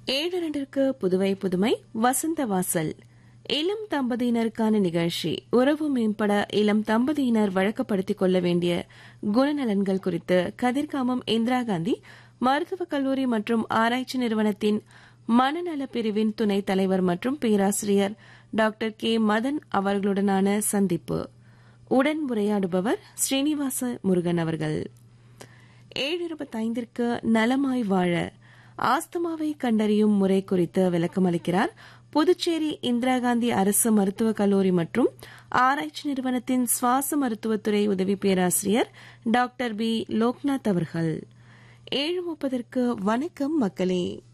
ஏழு இரண்டிற்கு புதுவை புதுமை வசந்த வாசல் இளம் தம்பதியினருக்கான நிகழ்ச்சி உறவு மேம்பட இளம் தம்பதியினர் வழக்கப்படுத்திக் கொள்ள வேண்டிய குணநலன்கள் குறித்து கதிர்காமம் இந்திரா காந்தி மருத்துவக் கல்லூரி மற்றும் ஆராய்ச்சி நிறுவனத்தின் மனநல பிரிவின் துணைத் தலைவர் மற்றும் பேராசிரியர் டாக்டர் கே மதன் அவர்களுடனான சந்திப்பு உடன் உரையாடுபவர் ஸ்ரீனிவாச முருகன் அவர்கள் ஏழு இருபத்தைந்திற்கு நலமாய் வாழ ஆஸ்துமாவை கண்டறியும் முறை குறித்து விளக்கமளிக்கிறார் புதுச்சேரி இந்திரா காந்தி அரசு மருத்துவக் கல்லூரி மற்றும் ஆராய்ச்சி நிறுவனத்தின் சுவாச மருத்துவத்துறை உதவி பேராசிரியர் டாக்டர் பி லோக்நாத் அவர்கள் ஏழு முப்பதற்கு வணக்கம் மக்களே